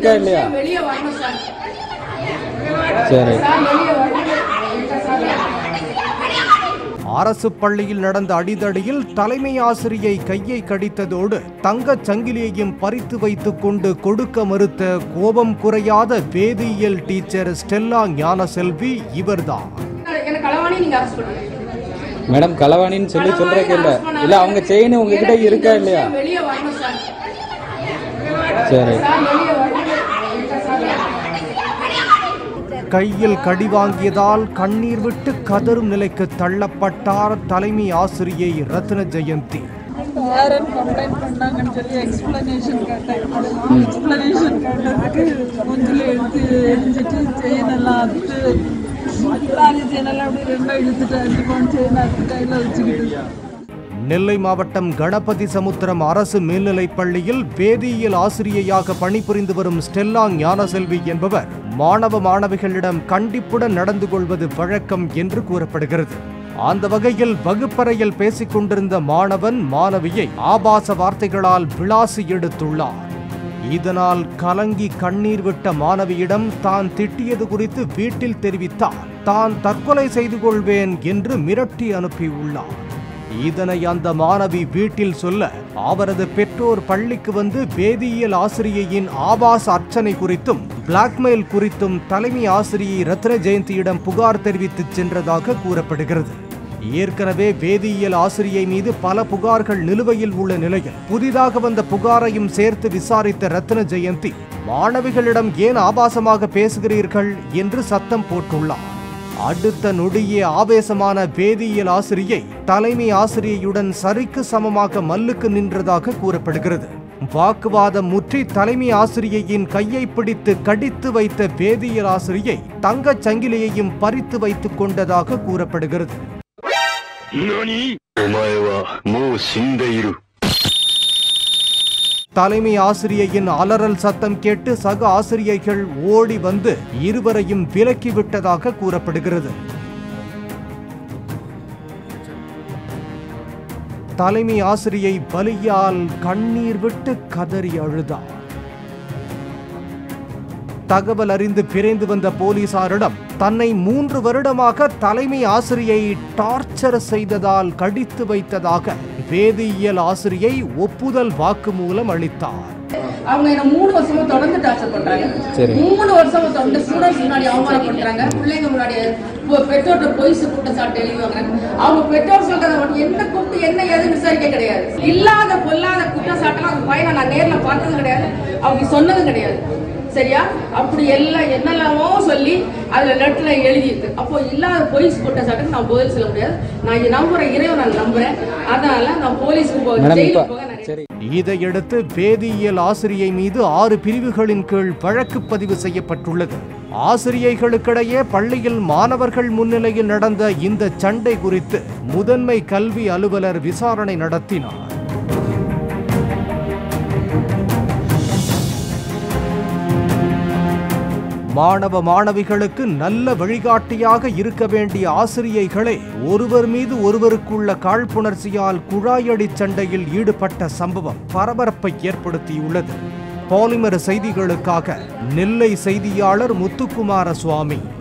இருக்கா இல்லையா வெளியே வரணும் சார் சரி சார் வெளியே வரணும் சார் அரசு பள்ளியில் நடந்த அடிதடியில் தலைமை ஆசிரியை கையை கடித்ததோடு தங்கச் சங்கிலியையும் பறித்து வைத்துக் கொண்டு கொடுக்க மறுத்த கோபம் குறையாத வேதியியல் டீச்சர் ஸ்டெல்லா ஞானசெல்வி இவர்தான் எனக்கு களவாணி நீங்க அரெஸ்ட் பண்ணுங்க மேடம் களவாணின்னு சொல்லி சொல்றதுக்கு இல்ல இல்ல அவங்க செயின் உங்ககிட்ட எனக்கு இருக்கா இந்த இல்லையா விஷயம் வெளியே வரணும் சார் சரி சார் வெளியே வரணும் சார் கையில் கடி வாங்கியதால் கண்ணீர் விட்டு கதறும் நிலைக்கு தள்ளப்பட்டார் தலைமை ஆசிரியை ரத்ன ஜெயந்தி யாரும் கம்ப்ளைண்ட் பண்ணாங்கன்னு சொல்லி எக்ஸ்பிளனேஷன் கேட்டேன் எக்ஸ்பிளனேஷன் கேட்டதுக்கு மூஞ்சில எடுத்து எரிஞ்சிட்டு செயின் எல்லாம் அறுத்து லாரி செயின் எல்லாம் அப்படி ரெண்டும் இழுத்துட்டு அஞ்சு பவுன் செயின் அறுத்து கையில் வச்சுக்கிட்டு நெல்லை மாவட்டம் கணபதி சமுத்திரம் அரசு மேல்நிலைப் பள்ளியில் வேதியியல் ஆசிரியையாக பணிபுரிந்து வரும் ஸ்டெல்லா ஞானசெல்வி என்பவர் மாணவ மாணவிகளிடம் கண்டிப்புடன் நடந்து கொள்வது வழக்கம் என்று கூறப்படுகிறது அந்த வகையில் வகுப்பறையில் பேசிக் கொண்டிருந்த மாணவன் மாணவியை ஆபாச வார்த்தைகளால் விளாசி எடுத்துள்ளார் இதனால் கலங்கி கண்ணீர் விட்ட மாணவியிடம் தான் திட்டியது குறித்து வீட்டில் தெரிவித்தார் தான் தற்கொலை செய்து கொள்வேன் என்று மிரட்டி அனுப்பியுள்ளார் இதனை அந்த மாணவி வீட்டில் சொல்ல அவரது பெற்றோர் பள்ளிக்கு வந்து வேதியியல் ஆசிரியையின் ஆபாச அர்ச்சனை குறித்தும் பிளாக்மெயில் குறித்தும் தலைமை ஆசிரியை ரத்ன ஜெயந்தியிடம் புகார் தெரிவித்துச் சென்றதாக கூறப்படுகிறது ஏற்கனவே வேதியியல் ஆசிரியை மீது பல புகார்கள் நிலுவையில் உள்ள நிலையில் புதிதாக வந்த புகாரையும் சேர்த்து விசாரித்த ரத்ன ஜெயந்தி மாணவிகளிடம் ஏன் ஆபாசமாக பேசுகிறீர்கள் என்று சத்தம் போட்டுள்ளார் அடுத்த நொடியே ஆவேசமான வேதியியல் ஆசிரியை தலைமை ஆசிரியையுடன் சரிக்கு சமமாக மல்லுக்கு நின்றதாக கூறப்படுகிறது வாக்குவாதம் முற்றி தலைமை ஆசிரியையின் கையை பிடித்து கடித்து வைத்த வேதியியல் ஆசிரியை தங்கச் சங்கிலியையும் பறித்து வைத்துக் கொண்டதாக கூறப்படுகிறது 何お前はもう死んでいる。 தலைமை ஆசிரியையின் அலறல் சத்தம் கேட்டு சக ஆசிரியைகள் ஓடி வந்து இருவரையும் விலக்கி விட்டதாக கூறப்படுகிறது தலைமை ஆசிரியை பலியால் கண்ணீர் விட்டு கதறி அழுதார் தகவல் அறிந்து விரைந்து வந்த போலீசாரிடம் தன்னை மூன்று வருடமாக தலைமை ஆசிரியை டார்ச்சர் செய்ததால் கடித்து வைத்ததாக வேதியியல் ஆசிரியை ஒப்புதல் வாக்குமூலம் அளித்தார் அவங்க என்ன மூணு வருஷமா தொடர்ந்து டார்ச்சர் பண்றாங்க சரி. மூணு வருஷமா தொடர்ந்து ஸ்டூடெண்ட்ஸ் முன்னாடி அவமானப்படுத்துறாங்க பிள்ளைங்க முன்னாடி பொ- பெற்றோர்கிட்ட பொய்சு குற்றச்சாட்டு எழுதி வாங்குறாங்க அவங்க பெற்றோர் சொல்றத மட்டும் என்ன கூப்பிட்டு என்ன ஏதுன்னு விசாரிக்க கிடையாது இல்லாத பொல்லாத குற்றச்சாட்டெல்லாம் அவங்க பையனை நான் நேர்ல பார்த்ததும் கிடையாது அவங்க சொன்னதும் கிடையாது சரியா அப்படி எல்லாம் என்னெல்லாமோ சொல்லி அதுல லெட்டர்ல எழுதியிருக்கு அப்போ இல்லாத போலீஸ் குற்றச்சாட்டுக்கு நான் பதில் சொல்ல முடியாது நான் நம்புற இறைவன் நான் நம்புறேன் அதனால நான் போலீஸுக்கு போக மேடம் ஜெயிலுக்கு இப்ப போக நான் சரி இதையடுத்து வேதியியல் ஆசிரியை மீது ஆறு பிரிவுகளின் கீழ் வழக்கு பதிவு செய்யப்பட்டுள்ளது ஆசிரியைகளுக்கிடையே பள்ளியில் மாணவர்கள் முன்னிலையில் நடந்த இந்த சண்டை குறித்து முதன்மை கல்வி அலுவலர் விசாரணை நடத்தினார் மாணவ மாணவிகளுக்கு நல்ல வழிகாட்டியாக இருக்க வேண்டிய ஆசிரியைகளே ஒருவர் மீது ஒருவருக்குள்ள காழ்ப்புணர்ச்சியால் குழாயடி சண்டையில் ஈடுபட்ட சம்பவம் பரபரப்பை ஏற்படுத்தியுள்ளது பாலிமர் செய்திகளுக்காக நெல்லை செய்தியாளர் முத்துக்குமார சுவாமி